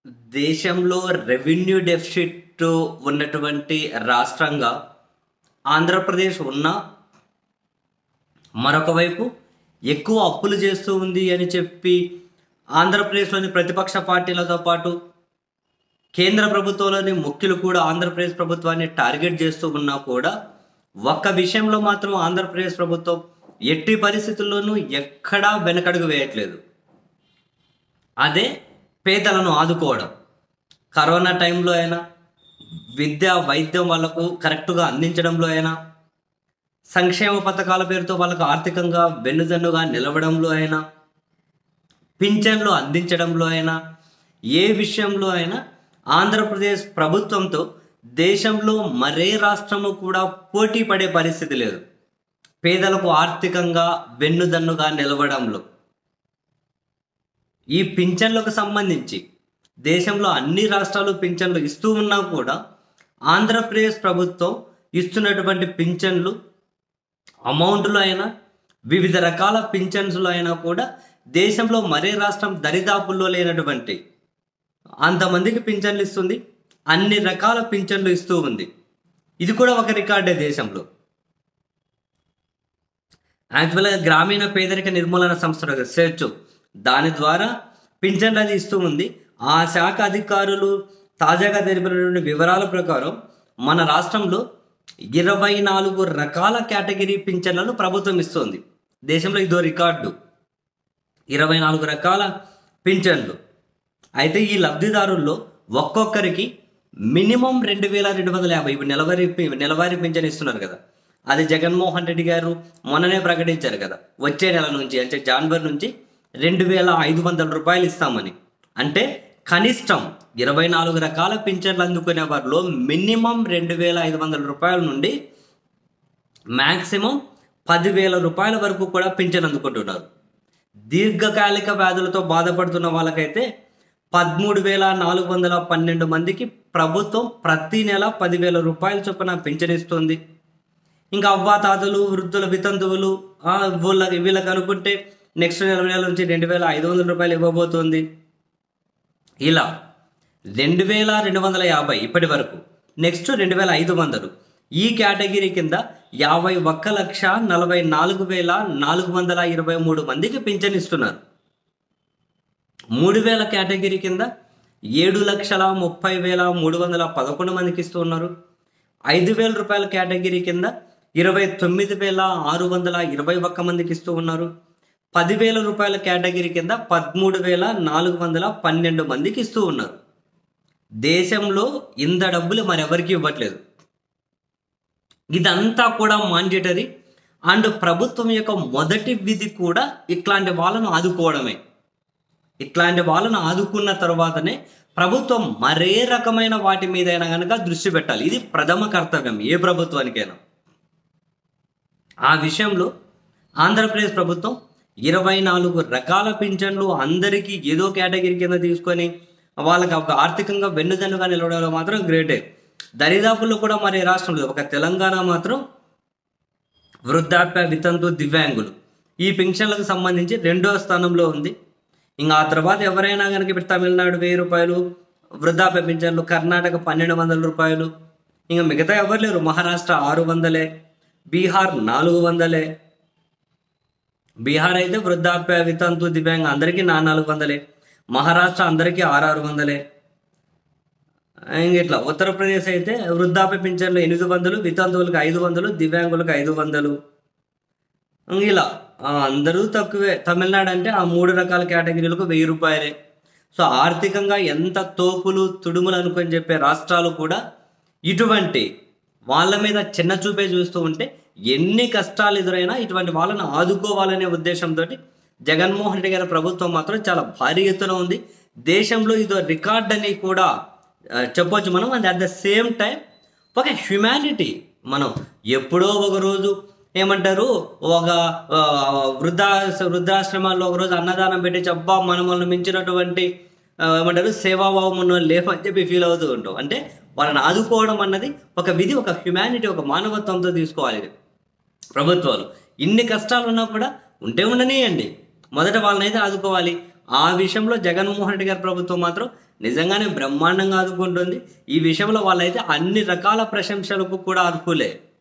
దేశంలో revenue deficit ఉన్నటువంటి రాష్ట్రంగా ఆంధ్రప్రదేశ్ ఉన్న మరొక వైపు ఎక్కువ అప్పులు చేస్తూ ఉంది అని చెప్పి ఆంధ్రప్రదేశ్లోని ప్రతిపక్ష పార్టీలతో పాటు కేంద్ర ప్రభుత్వంలోని ముఖ్యులు కూడా ఆంధ్రప్రదేశ్ ప్రభుత్వాన్ని టార్గెట్ చేస్తూ ఉన్నా కూడా ఒక్క విషయంలో మాత్రం ఆంధ్రప్రదేశ్ ప్రభుత్వం ఎట్టి పరిస్థితుల్లోనూ ఎక్కడా వెనకడుగు వేయట్లేదు అదే పేదలను ఆదుకోవడం కరోనా టైంలో అయినా విద్య వైద్యం వాళ్ళకు కరెక్ట్గా అందించడంలో అయినా సంక్షేమ పథకాల పేరుతో వాళ్ళకు ఆర్థికంగా వెన్నుదన్నుగా నిలవడంలో అయినా పింఛన్లు అందించడంలో అయినా ఏ విషయంలో అయినా ఆంధ్రప్రదేశ్ ప్రభుత్వంతో దేశంలో మరే రాష్ట్రము కూడా పోటీ పడే పరిస్థితి లేదు పేదలకు ఆర్థికంగా వెన్నుదన్నుగా నిలవడంలో ఈ పింఛన్లకు సంబంధించి దేశంలో అన్ని రాష్ట్రాలు పింఛన్లు ఇస్తూ ఉన్నా కూడా ఆంధ్రప్రదేశ్ ప్రభుత్వం ఇస్తున్నటువంటి పింఛన్లు అమౌంట్లో అయినా వివిధ రకాల పింఛన్స్లో అయినా కూడా దేశంలో మరే రాష్ట్రం దరిదాపుల్లో లేనటువంటి అంతమందికి పింఛన్లు ఇస్తుంది అన్ని రకాల పింఛన్లు ఇస్తూ ఉంది ఇది కూడా ఒక రికార్డే దేశంలో యాక్చువల్గా గ్రామీణ పేదరిక నిర్మూలన సంస్థ సెర్చ్ దాని ద్వారా పింఛన్లు అది ఇస్తూ ఉంది ఆ శాఖ అధికారులు తాజాగా తెలిపినటువంటి వివరాల ప్రకారం మన రాష్ట్రంలో ఇరవై నాలుగు రకాల కేటగిరీ పింఛన్లను ప్రభుత్వం ఇస్తుంది దేశంలో ఇదో రికార్డు ఇరవై నాలుగు రకాల పింఛన్లు అయితే ఈ లబ్ధిదారుల్లో ఒక్కొక్కరికి మినిమం రెండు వేల రెండు వందల యాభై ఇప్పుడు నెలవారీ పి- నెలవారీ పింఛన్ ఇస్తున్నారు కదా అది జగన్మోహన్ రెడ్డి గారు మొన్ననే ప్రకటించారు కదా వచ్చే నెల నుంచి అంటే జనవరి నుంచి రెండు వేల ఐదు వందల రూపాయలు ఇస్తామని అంటే కనిష్టం ఇరవై నాలుగు రకాల పింఛన్లు అందుకునే వారిలో మినిమం రెండు వేల ఐదు వందల రూపాయల నుండి మ్యాక్సిమం పదివేల రూపాయల వరకు కూడా పింఛన్ అందుకుంటున్నారు దీర్ఘకాలిక వ్యాధులతో బాధపడుతున్న వాళ్ళకైతే పదమూడు వేల నాలుగు వందల పన్నెండు మందికి ప్రభుత్వం ప్రతి నెల పదివేల రూపాయల చొప్పున పింఛన్ ఇస్తుంది ఇంకా అవ్వాతాతలు వృద్ధుల వితంతువులు ఆ, వీళ్ళకి వీళ్ళకి అనుకుంటే నెక్స్ట్ నెల నెల నుంచి రెండు వేల ఐదు వందల రూపాయలు ఇవ్వబోతోంది ఇలా రెండు వేల రెండు వందల యాభై ఇప్పటి వరకు నెక్స్ట్ రెండు వేల ఐదు వందలు ఈ కేటగిరీ కింద యాభై ఒక్క లక్ష నలభై నాలుగు వేల నాలుగు వందల ఇరవై మూడు మందికి పింఛన్ ఇస్తున్నారు మూడు వేల కేటగిరీ కింద ఏడు లక్షల ముప్పై వేల మూడు వందల పదకొండు మందికి ఇస్తూ ఉన్నారు ఐదు వేల రూపాయల కేటగిరీ కింద ఇరవై తొమ్మిది వేల ఆరు వందల ఇరవై ఒక్క మందికి ఇస్తూ ఉన్నారు పదివేల రూపాయల కేటగిరీ కింద పదమూడు వేల నాలుగు వందల పన్నెండు మందికి ఇస్తూ ఉన్నారు దేశంలో ఇంత డబ్బులు మరెవరికి ఇవ్వట్లేదు ఇదంతా కూడా మాండేటరీ అండ్ ప్రభుత్వం యొక్క మొదటి విధి కూడా ఇట్లాంటి వాళ్ళను ఆదుకోవడమే ఇట్లాంటి వాళ్ళను ఆదుకున్న తర్వాతనే ప్రభుత్వం మరే రకమైన వాటి మీదైనా కనుక దృష్టి పెట్టాలి ఇది ప్రథమ కర్తవ్యం ఏ ప్రభుత్వానికైనా ఆ విషయంలో ఆంధ్రప్రదేశ్ ప్రభుత్వం ఇరవై నాలుగు రకాల పింఛన్లు అందరికీ ఏదో కేటగిరీ కింద తీసుకొని వాళ్ళకి ఒక ఆర్థికంగా వెన్నుదన్నుగా నిలవడంలో మాత్రం గ్రేటే దరిదాపుల్లో కూడా మరి రాష్ట్రంలో ఒక తెలంగాణ మాత్రం వృద్ధాప్య వితంతు దివ్యాంగులు ఈ పెన్షన్లకు సంబంధించి రెండో స్థానంలో ఉంది ఇంకా ఆ తర్వాత ఎవరైనా కనుక ఇప్పుడు తమిళనాడు వెయ్యి రూపాయలు వృద్ధాప్య పింఛన్లు కర్ణాటక పన్నెండు వందల రూపాయలు ఇంకా మిగతా ఎవరు లేరు మహారాష్ట్ర ఆరు వందలే బీహార్ నాలుగు వందలే బీహార్ అయితే వృద్ధాప్య వితంతు దివ్యాంగ అందరికీ నా నాలుగు వందలే మహారాష్ట్ర అందరికీ ఆరు వందలే ఇంక ఇట్లా ఉత్తరప్రదేశ్ అయితే వృద్ధాప్య పింఛన్లు ఎనిమిది వందలు వితంతువులకు ఐదు వందలు దివ్యాంగులకు ఐదు వందలు ఇంక ఇలా ఆ, అందరూ తక్కువే తమిళనాడు అంటే ఆ మూడు రకాల కేటగిరీలకు వెయ్యి రూపాయలే సో ఆర్థికంగా ఎంత తోపులు తుడుములు అనుకొని చెప్పే రాష్ట్రాలు కూడా ఇటువంటి వాళ్ళ మీద చిన్న చూపే చూస్తూ ఉంటే ఎన్ని కష్టాలు ఎదురైనా ఇటువంటి వాళ్ళని ఆదుకోవాలనే ఉద్దేశంతో జగన్మోహన్ రెడ్డి గారి ప్రభుత్వం మాత్రం చాలా భారీ ఎత్తున ఉంది దేశంలో ఇదో రికార్డ్ అని కూడా ఆ, చెప్పొచ్చు మనం and at the same time ఒక హ్యుమానిటీ మనం ఎప్పుడో ఒక రోజు ఏమంటారు ఒక ఆ, వృద్ధా వృద్ధాశ్రమాల్లో ఒక రోజు అన్నదానం పెట్టి అబ్బా మనం వాళ్ళని మించినటువంటి ఆ, ఏమంటారు సేవాభావం ఉన్న లేవని చెప్పి ఫీల్ అవుతూ ఉంటాం అంటే వాళ్ళని ఆదుకోవడం అన్నది ఒక విధి ఒక హ్యుమానిటీ ఒక మానవత్వంతో తీసుకోవాలి ఇది. ప్రభుత్వాలు ఇన్ని కష్టాలు ఉన్నా కూడా ఉంటే ఉండనియండి మొదట వాళ్ళనైతే ఆదుకోవాలి ఆ విషయంలో జగన్మోహన్ రెడ్డి గారి ప్రభుత్వం మాత్రం నిజంగానే బ్రహ్మాండంగా ఆదుకుంటుంది ఈ విషయంలో వాళ్ళైతే అన్ని రకాల ప్రశంసలకు కూడా అర్హులే